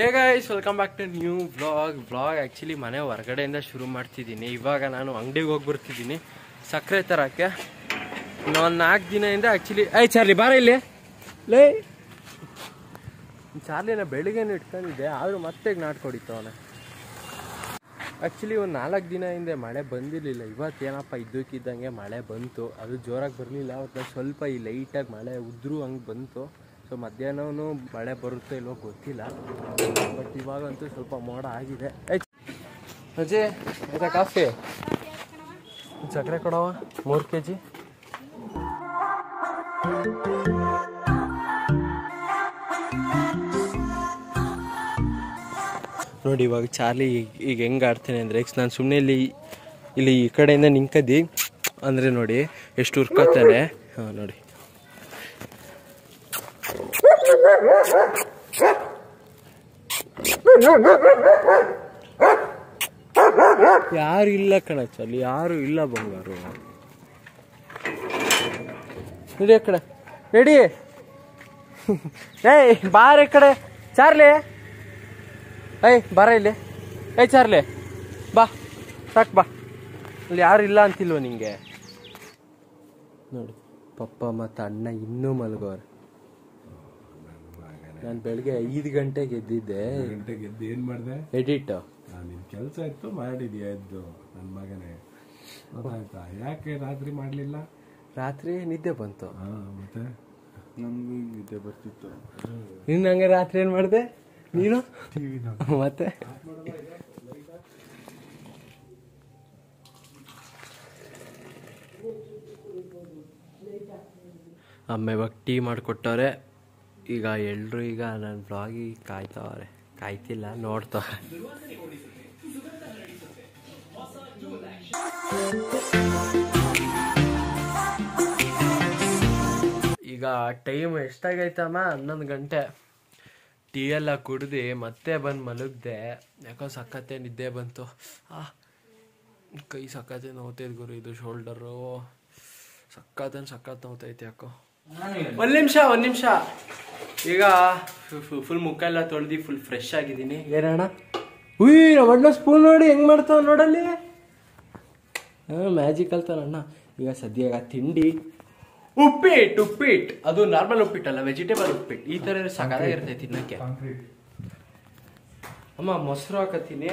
Guys welcome back to new vlog vlog actually ಮನೆ ಹೊರಗಡೆಯಿಂದ ಶುರು ಮಾಡ್ತಿದ್ದೀನಿ ಇವಾಗ ನಾನು ಅಂಗಡಿಗೆ ಹೋಗಿ ಬರ್ತಿದ್ದೀನಿ ಸಕ್ಕರೆ ತರಕ್ಕೆ ಇನ್ನೊಂದು ನಾಲ್ಕು ದಿನದಿಂದ ಆ್ಯಕ್ಚುಲಿ ಐ ಚಾರ್ಲಿ ಬಾರ ಇಲ್ಲಿ ಲೇ ಚಾರ್ಲಿನ ಬೆಳಿಗ್ಗೆನೇ ಇಟ್ಕೊಂಡಿದ್ದೆ ಆದರೂ ಮತ್ತೆ ನಾಟ್ಕೊಡಿತ್ತು ಅವನ ಆ್ಯಕ್ಚುಲಿ ಒಂದು ನಾಲ್ಕು ದಿನ ಹಿಂದೆ ಮಳೆ ಬಂದಿರಲಿಲ್ಲ ಇವತ್ತೇನಪ್ಪ ಇದ್ದಕ್ಕಿದ್ದಂಗೆ ಮಳೆ ಬಂತು ಅದು ಜೋರಾಗಿ ಬರಲಿಲ್ಲ ಅವತ್ತು ಸ್ವಲ್ಪ ಈ ಲೈಟಾಗಿ ಮಳೆ ಉದ್ರು ಹಂಗೆ ಬಂತು ಸೊ ಮಧ್ಯಾಹ್ನವೂ ಮಳೆ ಬರುತ್ತೋ ಇಲ್ವೋ ಗೊತ್ತಿಲ್ಲ ಬಟ್ ಇವಾಗಂತೂ ಸ್ವಲ್ಪ ಮೋಡ ಆಗಿದೆ ಅಜಯ್ ಆಯ್ತಾ ಕಾಫಿ ಸಕ್ಕರೆ ಕೊಡವ ಮೂರು ಕೆ ಜಿ ನೋಡಿ ಇವಾಗ ಚಾರ್ಲಿ ಈಗ ಈಗ ಹೆಂಗೆ ಆಡ್ತೇನೆ ಅಂದರೆ ಈಗ ನಾನು ಸುಮ್ಮನೆ ಇಲ್ಲಿ ಇಲ್ಲಿ ಈ ಕಡೆಯಿಂದ ನಿಂಕದಿ ಅಂದರೆ ನೋಡಿ ಎಷ್ಟು ಉರ್ಕೋತಾನೆ ಹಾಂ ನೋಡಿ ಯಾರು ಇಲ್ಲ ಕಣ ಚಾರ್ಲಿ ಯಾರು ಇಲ್ಲ ಬಂಗಾರು ನಡಿ ಆ ಕಡೆ ನಡಿ ಏಯ್ ಬಾರ ಈ ಕಡೆ ಚಾರ್ಲಿ ಏಯ್ ಬರ ಇಲ್ಲಿ ಏಯ್ ಚಾರ್ಲಿ ಬಾ ಸಾಕ್ ಬಾ ಅಲ್ಲಿ ಯಾರು ಇಲ್ಲ ಅಂತಿಲ್ವ ನಿಂಗೆ ನೋಡಿ ಪಪ್ಪ ಮತ್ತು ಅಣ್ಣ ಇನ್ನೂ ಮಲಗೋರು ನಾನು ಬೆಳಗ್ಗೆ ಐದು ಗಂಟೆಗೆ ಎದ್ದಿದ್ದೆ ಗಂಟೆಗೆ ಎದ್ದು ಏನ್ ಮಾಡ್ದೆ ಎಡಿಟ್ ನಾನು ನಿನ್ ಕೆಲಸ ಇತ್ತು ಮಾಡಿದ್ಯಾ ಎದ್ದು ನನ್ನ ಮಗನೇ ಗೊತ್ತಾಯ್ತಾ ಯಾಕೆ ರಾತ್ರಿ ಮಾಡ್ಲಿಲ್ಲ ರಾತ್ರಿ ನಿದ್ದೆ ಬಂತು ಹಾ ಮತ್ತೆ ನನ್ಗೂ ನಿದ್ದೆ ಬರ್ತಿತ್ತು ನೀನು ಹಂಗೆ ರಾತ್ರಿ ಏನು ಮಾಡಿದೆ ನೀನು ಮತ್ತೆ ಅಮ್ಮ ಇವಾಗ ಟೀ ಮಾಡಿಕೊಟ್ಟವ್ರೆ ಈಗ ಎಲ್ರು ಈಗ ನನ್ನ ಬ್ಲಾಗಿಗೆ ಕಾಯ್ತವ್ರೆ ಕಾಯ್ತಿಲ್ಲ ನೋಡ್ತವ್ರೆ ಈಗ ಟೈಮ್ ಎಷ್ಟಾಗೈತಮ್ಮ ಹನ್ನೊಂದು ಗಂಟೆ ಟೀ ಎಲ್ಲ ಕುಡ್ದು ಮತ್ತೆ ಬಂದು ಮಲಗ್ದೆ ಯಾಕೋ ಸಖತ್ತೆ ನಿದ್ದೆ ಬಂತು ಆ ಕೈ ಸಖತ್ತೆ ನೋವ್ತೈತೆ ಗುರು ಇದು ಶೋಲ್ಡರು ಸಖತ್ತನ್ ಸಖತ್ ನೋವ್ತೈತೆ ಯಾಕೋ ಒಂದು ನಿಮಿಷ ಒಂದು ನಿಮಿಷ ಈಗ ಫುಲ್ ಮುಖ ಎಲ್ಲ ತೊಳ್ದು ಫುಲ್ ಫ್ರೆಶ್ ಆಗಿದ್ದೀನಿ ಏನಣ್ಣ ಉಯ್ ನಮ್ಮ ಅಣ್ಣ ಸ್ಪೂನ್ ನೋಡಿ ಹೆಂಗ್ ಮಾಡ್ತಾವ ನೋಡಲ್ಲಿ ಹಾಂ ಮ್ಯಾಜಿಕ್ ಅಣ್ಣ ಈಗ ಸದ್ಯ ತಿಂಡಿ ಉಪ್ಪಿಟ್ಟು ಉಪ್ಪಿಟ್ಟು ಅದು ನಾರ್ಮಲ್ ಉಪ್ಪಿಟ್ಟು ಅಲ್ಲ ವೆಜಿಟೇಬಲ್ ಉಪ್ಪಿಟ್ಟು ಈ ಥರ ಸಕಾಲಾಗಿರ್ತೈತೆ ತಿನ್ನಕ್ಕೆ ಅಮ್ಮ ಮೊಸರು ಹಾಕತ್ತೀನಿ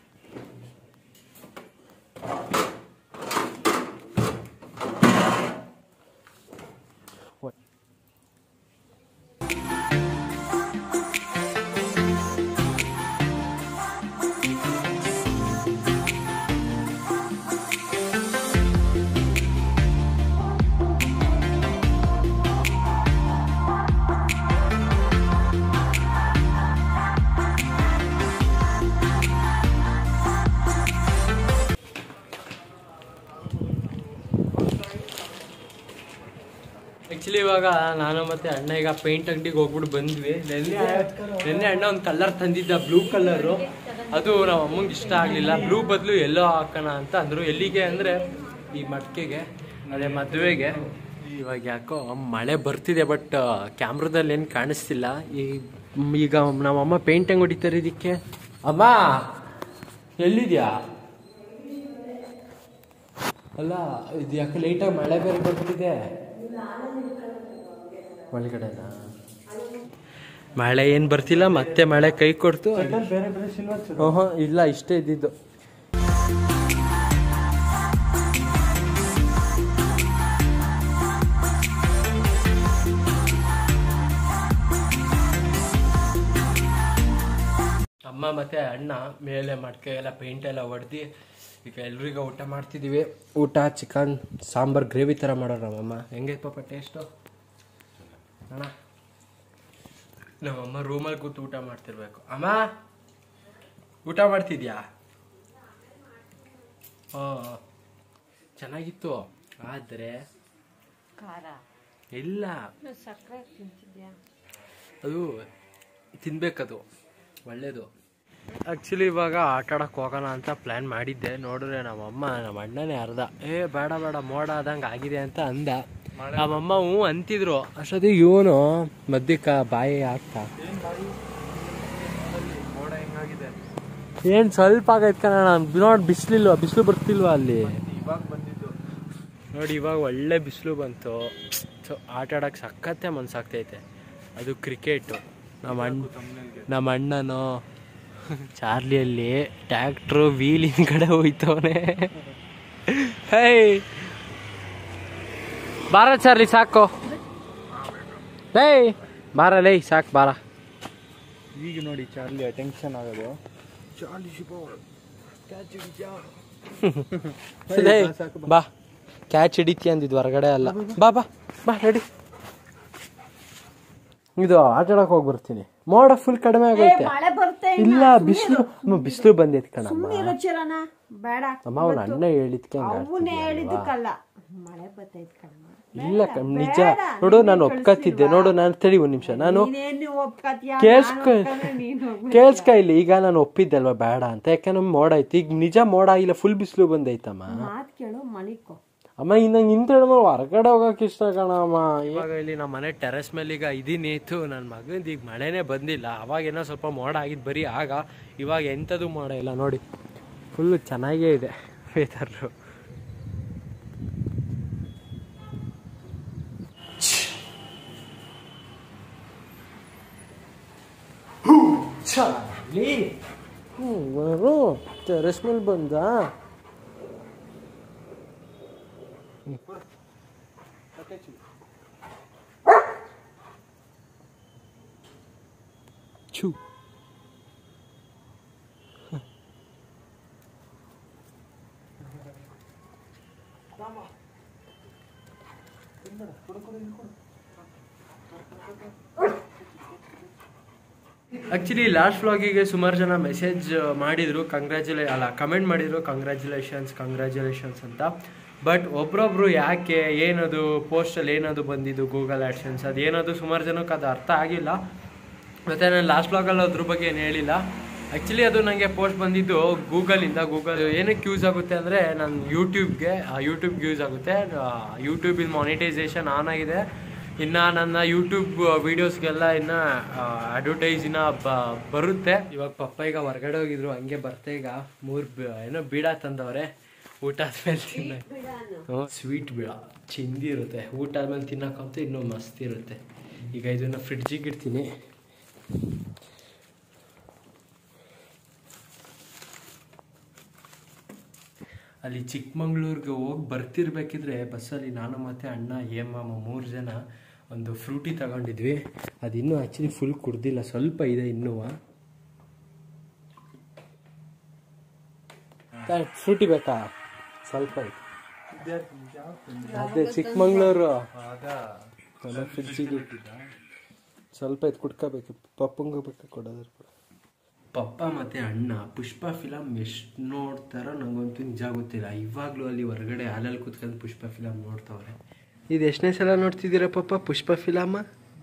ಆಕ್ಚುಲಿ ಇವಾಗ ನಾನು ಮತ್ತೆ ಅಣ್ಣ ಈಗ ಪೇಂಟ್ ಅಂಗಡಿಗೆ ಹೋಗ್ಬಿಟ್ಟು ಬಂದ್ವಿ ನೆನ್ನೆ ನೆನ್ನೆ ಅಣ್ಣ ಒಂದು ಕಲರ್ ತಂದಿದ್ದ ಬ್ಲೂ ಕಲರು ಅದು ನಮ್ಮ ಅಮ್ಮಂಗೆ ಇಷ್ಟ ಆಗಲಿಲ್ಲ ಬ್ಲೂ ಬದಲು ಎಲ್ಲೋ ಹಾಕೋಣ ಅಂತ ಅಂದರು ಎಲ್ಲಿಗೆ ಅಂದರೆ ಈ ಮಟ್ಕೆಗೆ ಅದೇ ಮದುವೆಗೆ ಇವಾಗ ಯಾಕೋ ಮಳೆ ಬರ್ತಿದೆ ಬಟ್ ಕ್ಯಾಮ್ರಾದಲ್ಲಿ ಏನು ಕಾಣಿಸ್ತಿಲ್ಲ ಈ ಈಗ ನಮ್ಮಮ್ಮ ಪೇಂಟ್ ಹೆಂಗೆ ಹೊಡಿತಾರೆ ಇದಕ್ಕೆ ಅಮ್ಮ ಎಲ್ಲಿದ್ಯಾ ಅಲ್ಲ ಇದು ಯಾಕೆ ಲೇಟಾಗಿ ಮಳೆ ಬೇರೆ ಬರ್ತಿದೆ ಒಳಗಡೆನಾ ಮಳೆ ಏನು ಬರ್ತಿಲ್ಲ ಮತ್ತೆ ಮಳೆ ಕೈ ಕೊಡ್ತು ಬೇರೆ ಬೇರೆ ಸಿಲ್ವರ್ ಓಹೋ ಇಲ್ಲ ಇಷ್ಟೇ ಇದ್ದಿದ್ದು ಅಮ್ಮ ಮತ್ತೆ ಅಣ್ಣ ಮೇಲೆ ಮಡ್ಕೆ ಎಲ್ಲ ಪೇಂಟ್ ಎಲ್ಲ ಹೊಡೆದು ಈಗ ಎಲ್ರಿಗೂ ಊಟ ಮಾಡ್ತಿದ್ದೀವಿ ಊಟ ಚಿಕನ್ ಸಾಂಬಾರ್ ಗ್ರೇವಿ ಥರ ಮಾಡೋರು ನಮ್ಮಮ್ಮ ಹೆಂಗೈತೆ ಪಾಪ ಟೇಸ್ಟು ಅಣ್ಣ ನಮ್ಮಮ್ಮ ರೂಮಲ್ಲಿ ಕೂತು ಊಟ ಮಾಡ್ತಿರ್ಬೇಕು ಅಮ್ಮ ಊಟ ಮಾಡ್ತಿದ್ಯಾ ಹಾಂ ಚೆನ್ನಾಗಿತ್ತು ಆದರೆ ಖಾರ ಇಲ್ಲ ಸಕ್ಕರೆ ತಿಂತಿದ್ಯಾ ಅದು ತಿನ್ಬೇಕದು ಒಳ್ಳೇದು ಆ್ಯಕ್ಚುಲಿ ಇವಾಗ ಆಟ ಆಡಕ್ಕೆ ಹೋಗೋಣ ಅಂತ ಪ್ಲ್ಯಾನ್ ಮಾಡಿದ್ದೆ ನೋಡಿದ್ರೆ ನಮ್ಮಮ್ಮ ನಮ್ಮ ಅಣ್ಣನೇ ಅರ್ಧ ಏ ಬೇಡ ಬೇಡ ಮೋಡ ಆದಂಗೆ ಆಗಿದೆ ಅಂತ ಅಂದ ನಮ್ಮಮ್ಮ ಹ್ಞೂ ಅಂತಿದ್ರು ಅಷ್ಟೊತ್ತಿಗೆ ಇವನು ಮಧ್ಯಕ್ಕ ಬಾಯಿ ಹಾಕ್ತಾ ಏನು ಸ್ವಲ್ಪ ಆಗೈತೆ ಕಣ ನಾನು ನೋಡಿ ಬಿಸಿಲಿಲ್ವಾ ಬಿಸಿಲು ಬರ್ತಿಲ್ವಾ ಅಲ್ಲಿ ಇವಾಗ ಬಂದಿದ್ದು ನೋಡಿ ಇವಾಗ ಒಳ್ಳೆ ಬಿಸಿಲು ಬಂತು ಸೊ ಆಟ ಆಡೋಕೆ ಸಖತ್ತೆ ಮನ್ಸಾಗ್ತೈತೆ ಅದು ಕ್ರಿಕೆಟು ನಮ್ಮ ಅಣ್ಣ ನಮ್ಮ ಅಣ್ಣನು ಚಾರ್ಲಿಯಲ್ಲಿ ಟ್ಯಾಕ್ಟ್ರು ವೀಲ್ ಕಡೆ ಹೋಯ್ತವನೆ ಹೇ ಬಾರ ಚಾರ್ಲಿ ಸಾಕು ಲೇ ಬಾರ ಲೇ ಸಾಕು ಬಾರ ಈಗ ನೋಡಿ ಚಾರ್ಲಿ ಟೆನ್ಷನ್ ಆಗೋದು ಲೇ, ಬಾ ಕ್ಯಾಚ್ ಹಿಡಿತಿ ಅಂದಿದ್ದು ಹೊರಗಡೆ ಅಲ್ಲ ಬಾ ಬಾ ಬಾ ರೆಡಿ ಇದು ಆಟ ಆಡಕ್ ಹೋಗಿ ಬರ್ತೀನಿ ಮೋಡ ಫುಲ್ ಕಡಿಮೆ ಆಗೈತೆ ಮಳೆ ಬರುತ್ತೆ ಇಲ್ಲ ಬಿಸಿಲು ಬಿಸಿಲು ಬಂದೈತೆ ಕಣಮ್ಮ ಇರೋಚಿರನ ಬೇಡ ಅಮ್ಮ ಅವನ ಅಣ್ಣ ಹೇಳಿದ್ಕೆ ಹಂಗ್ ಅವನೇ ಆಡ್ತಿದ್ಯ ಅಲ್ವಾ? ಹೇಳಿದ್ದಕ್ಕಲ್ಲ ಮಳೆ ಬರ್ತೈತ್ ಕಣಮ್ಮ ಇಲ್ಲ ಕಣ್ ನಿಜ ನೋಡು ನಾನು ಒಪ್ಕತ್ತಿದ್ದೆ ನೋಡು ನಾನು ತಡಿ ಒಂದ್ ನಿಮಿಷ ನಾನು ನೀನೇನು ಒಪ್ಕತ್ಯಾ ಕೇಳ್ಸ್ಕೊ ನೀನು ಹೋಗ್ಬೇಡ. ಕೇಳ್ಸ್ಕ ಇಲ್ಲಿ ಈಗ ನಾನು ಒಪ್ಪಿದ್ದಲ್ವಾ ಬೇಡ ಅಂತ ಯಾಕಂದ್ರೆ ಮೋಡ ಐತಿ ಈಗ ನಿಜ ಮೋಡ ಇಲ್ಲ ಫುಲ್ ಬಿಸಿಲು ಬಂದೈತಮ್ಮ ಮಾತ್ ಕೇಳು ಮಲಿಕೋ ಅಮ್ಮ ಇನ್ನ ನಿಂತ ಹೊರಗಡೆ ಹೋಗಕ್ ಇಷ್ಟ ಕಣಮ್ಮ ಇವಾಗ ಇಲ್ಲಿ ನಮ್ಮ ಮನೆ ಟೆರೆಸ್ ಮೇಲೆ ಈಗ ಇದೀನಿ ಇತ್ತು ನನ್ನ ಮಗಂದು ಈಗ ಮಳೆನೇ ಬಂದಿಲ್ಲ ಅವಾಗ ಏನೋ ಸ್ವಲ್ಪ ಮೋಡ ಆಗಿದ್ದು ಬರೀ ಆಗ ಇವಾಗ ಎಂಥದ್ದು ಮೋಡ ಇಲ್ಲ ನೋಡಿ ಫುಲ್ಲು ಚೆನ್ನಾಗೇ ಇದೆ ವೆದರ್ರು ಟೆರೆಸ್ ಮೇಲೆ ಬಂದ ಛೂ ಆ್ಯಕ್ಚುಲಿ ಲಾಸ್ಟ್ ವ್ಲಾಗಿಗೆ ಸುಮಾರು ಜನ ಮೆಸೇಜ್ ಮಾಡಿದರು ಕಂಗ್ರ್ಯಾಚುಲೇ ಅಲ್ಲ ಕಮೆಂಟ್ ಮಾಡಿದರು ಕಂಗ್ರ್ಯಾಚುಲೇಷನ್ಸ್ ಕಂಗ್ರ್ಯಾಚುಲೇಷನ್ಸ್ ಅಂತ ಬಟ್ ಒಬ್ರೊಬ್ರು ಯಾಕೆ ಏನದು ಪೋಸ್ಟಲ್ಲಿ ಏನದು ಬಂದಿದ್ದು ಗೂಗಲ್ ಆ್ಯಡ್ಸನ್ಸ್ ಅದು ಏನದು ಸುಮಾರು ಜನಕ್ಕೆ ಅದು ಅರ್ಥ ಆಗಿಲ್ಲ ಮತ್ತು ನಾನು ಲಾಸ್ಟ್ ವ್ಲಾಗಲ್ಲಿ ಅದ್ರ ಬಗ್ಗೆ ಏನು ಹೇಳಿಲ್ಲ ಆ್ಯಕ್ಚುಲಿ ಅದು ನನಗೆ ಪೋಸ್ಟ್ ಬಂದಿದ್ದು ಗೂಗಲಿಂದ ಗೂಗಲ್ ಏನಕ್ಕೆ ಯೂಸ್ ಆಗುತ್ತೆ ಅಂದರೆ ನನ್ನ ಯೂಟ್ಯೂಬ್ಗೆ ಯೂಟ್ಯೂಬ್ಗೆ ಯೂಸ್ ಆಗುತ್ತೆ ಯೂಟ್ಯೂಬಿನ ಮಾನಿಟೈಸೇಷನ್ ಆನ್ ಆಗಿದೆ ಇನ್ನು ನನ್ನ ಯೂಟ್ಯೂಬ್ ವೀಡಿಯೋಸ್ಗೆಲ್ಲ ಇನ್ನು ಅಡ್ವರ್ಟೈಸ್ ಇನ್ನ ಬ ಬರುತ್ತೆ ಇವಾಗ ಪಪ್ಪ ಈಗ ಹೊರಗಡೆ ಹೋಗಿದ್ರು ಹಂಗೆ ಬರ್ತಾ ಈಗ ಮೂರು ಏನೋ ಬೀಡ ತಂದವ್ರೆ ಊಟ ಆದ್ಮೇಲೆ ತಿನ್ನ ಸ್ವೀಟ್ ಬೀಡ ಚಿಂದಿ ಇರುತ್ತೆ ಊಟ ಆದ್ಮೇಲೆ ತಿನ್ನಕ್ಕಂತೂ ಇನ್ನೂ ಮಸ್ತ್ ಇರುತ್ತೆ ಈಗ ಇದನ್ನು ಫ್ರಿಡ್ಜಿಗೆ ಇಡ್ತೀನಿ ಅಲ್ಲಿ ಚಿಕ್ಕಮಂಗ್ಳೂರ್ಗೆ ಹೋಗಿ ಬರ್ತಿರ್ಬೇಕಿದ್ರೆ ಬಸ್ಸಲ್ಲಿ ನಾನು ಮತ್ತು ಅಣ್ಣ ಹೇಮಮ್ಮ ಮೂರು ಜನ ಒಂದು ಫ್ರೂಟಿ ತಗೊಂಡಿದ್ವಿ ಅದು ಇನ್ನೂ ಆ್ಯಕ್ಚುಲಿ ಫುಲ್ ಕುಡ್ದಿಲ್ಲ ಸ್ವಲ್ಪ ಇದೆ ಇನ್ನೂ ಫ್ರೂಟಿ ಬೇಕಾ ಸ್ವಲ್ಪ ಐತೆ ಅದೇ ಚಿಕ್ಕಮಂಗ್ಳೂರು ಫ್ರಿಡ್ಜಿಗೆ ಸ್ವಲ್ಪ ಐತೆ ಕುಡ್ಕೋಬೇಕು ಪಪ್ಪಂಗೂ ಬೇಕಾ ಕೊಡೋದ್ರ ಪಪ್ಪ ಮತ್ತೆ ಅಣ್ಣ ಪುಷ್ಪ ಫಿಲಮ್ ಎಷ್ಟು ನೋಡ್ತಾರೋ ನಂಗಂತೂ ನಿಜ ಗೊತ್ತಿಲ್ಲ ಇವಾಗಲೂ ಅಲ್ಲಿ ಹೊರಗಡೆ ಹಾಲಲ್ಲಿ ಕುತ್ಕೊಂಡು ಪುಷ್ಪ ಫಿಲಮ್ ನೋಡ್ತಾವ್ರೆ ಇದು ಎಷ್ಟನೇ ಸಲ ನೋಡ್ತಿದ್ದೀರಾ ಪಪ್ಪ ಪುಷ್ಪ ಫಿಲಮ್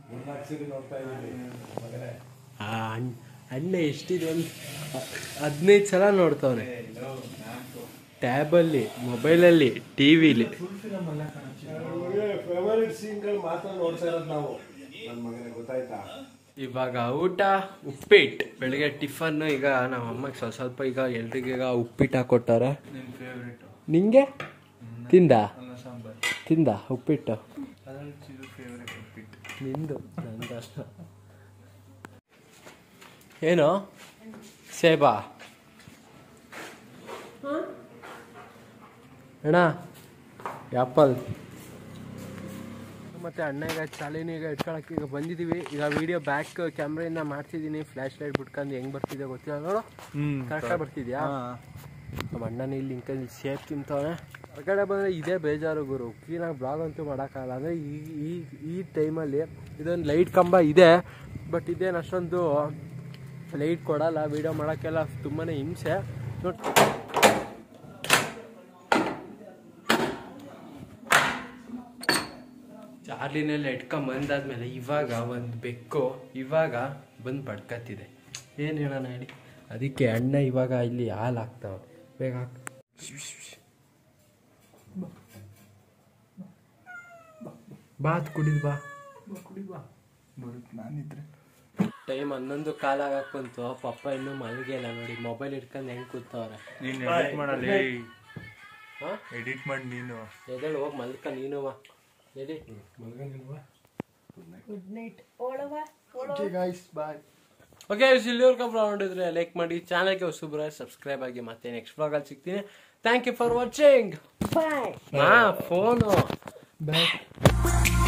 ಅಣ್ಣ ಎಷ್ಟಿದೆ ಒಂದು ಹದಿನೈದು ಸಲ ನೋಡ್ತಾವ್ರೆ ಟ್ಯಾಬಲ್ಲಿ ಮೊಬೈಲಲ್ಲಿ ಟಿ ವಿಲಿ ಫೇವರಿಟ್ ಸೀನ್ಗಳು ಮಾತ್ರ ನೋಡ್ತಾ ಇರೋದು ನಾವು ನನ್ನ ಮಗನಿಗೆ ಗೊತ್ತಾಯ್ತಾ ಇವಾಗ ಊಟ ಉಪ್ಪಿಟ್ಟು ಬೆಳಿಗ್ಗೆ ಟಿಫನ್ ಈಗ ನಮ್ಮ ಅಮ್ಮಗೆ ಸ್ವಲ್ಪ ಸ್ವಲ್ಪ ಈಗ ಎಲ್ರಿಗೂ ಈಗ ಉಪ್ಪಿಟ್ಟು ಹಾಕೊಟ್ಟಾರೆ ನಿಂಗೆ ತಿಂದ ತಿಂದ ಉಪ್ಪಿಟ್ಟು ನಿಂದು ನಂದು ಏನು ಸೇಬಾ ಅಣ್ಣ ಆ್ಯಪಲ್ ಮತ್ತೆ ಅಣ್ಣ ಈಗ ಚಾಲಿನ ಈಗ ಇಟ್ಕೊಳಕ್ಕೆ ಈಗ ಬಂದಿದ್ದೀವಿ ಈಗ ವಿಡಿಯೋ ಬ್ಯಾಕ್ ಕ್ಯಾಮ್ರಾಯಿಂದ ಮಾಡ್ತಿದ್ದೀನಿ ಫ್ಲ್ಯಾಶ್ ಲೈಟ್ ಬಿಟ್ಕೊಂಡು ಹೆಂಗ್ ಬರ್ತಿದೆ ಗೊತ್ತಿಲ್ಲ ನೋಡು ಕರೆಕ್ಟಾಗಿ ಬರ್ತಿದ್ಯಾ ನಮ್ಮ ಅಣ್ಣನ ಇಲ್ಲಿ ಇಂಕಲ್ಲಿ ಸೇಫ್ ತಿಂತವನೆ ಹೊರಗಡೆ ಬಂದರೆ ಇದೇ ಬೇಜಾರು ಗುರು ಕ್ಲೀನಾಗಿ ಬ್ಲಾಗ್ ಅಂತೂ ಮಾಡೋಕ್ಕಾಗಲ್ಲ ಅಂದರೆ ಈ ಈ ಈ ಟೈಮಲ್ಲಿ ಇದೊಂದು ಲೈಟ್ ಕಂಬ ಇದೆ ಬಟ್ ಇದೇನು ಅಷ್ಟೊಂದು ಲೈಟ್ ಕೊಡಲ್ಲ ವಿಡಿಯೋ ಮಾಡೋಕ್ಕೆಲ್ಲ ತುಂಬಾ ಹಿಂಸೆ ನೋಡಿ ಚಾರ್ಲಿನೆಲ್ಲ ಇಟ್ಕೊಂಡ್ ಬಂದಾದ್ಮೇಲೆ ಇವಾಗ ಒಂದು ಬೆಕ್ಕು ಇವಾಗ ಬಂದು ಪಡ್ಕತ್ತಿದೆ ಏನು ಹೇಳೋಣ ಹೇಳಿ ಅದಕ್ಕೆ ಅಣ್ಣ ಇವಾಗ ಇಲ್ಲಿ ಹಾಲು ಹಾಕ್ತಾವ ಬೇಗ ಹಾಕ್ ಬಾತ್ ಕುಡಿದ್ ಬಾ ಬರುತ್ತೆ ನಾನಿದ್ರೆ ಟೈಮ್ ಹನ್ನೊಂದು ಕಾಲ ಆಗಕ್ ಬಂತು ಪಪ್ಪ ಇನ್ನೂ ಮಲಗಿಲ್ಲ ನೋಡಿ ಮೊಬೈಲ್ ಇಟ್ಕೊಂಡು ಹೆಂಗ್ ಕೂತವ್ರೆ ನೀನು ಎಡಿಟ್ ಮಾಡಲಿ ಹಾ ಎಡಿಟ್ ಮಾಡಿ ನೀನು ಎದೇಳು ಹೋಗಿ ಮಲ್ಕ ನೀನು ಎಡಿ ಮಲ್ಕೊಂಡಿಲ್ವಾ ಗುಡ್ ನೈಟ್ ಓಳವ ಓಕೆ ಇಲ್ಲಿವರೆಗೂ ಬ್ಲಾಗ್ ನೋಡಿದ್ರೆ ಲೈಕ್ ಮಾಡಿ ಚಾನಲ್ಗೆ ಹೊಸಬ್ರ ಸಬ್ಸ್ಕ್ರೈಬ್ ಆಗಿ ಮತ್ತೆ ನೆಕ್ಸ್ಟ್ ಬ್ಲಾಗಲ್ಲಿ ಸಿಗ್ತೀನಿ thank you for watching bye ಹಾ ಫೋನು ಬಾಯ್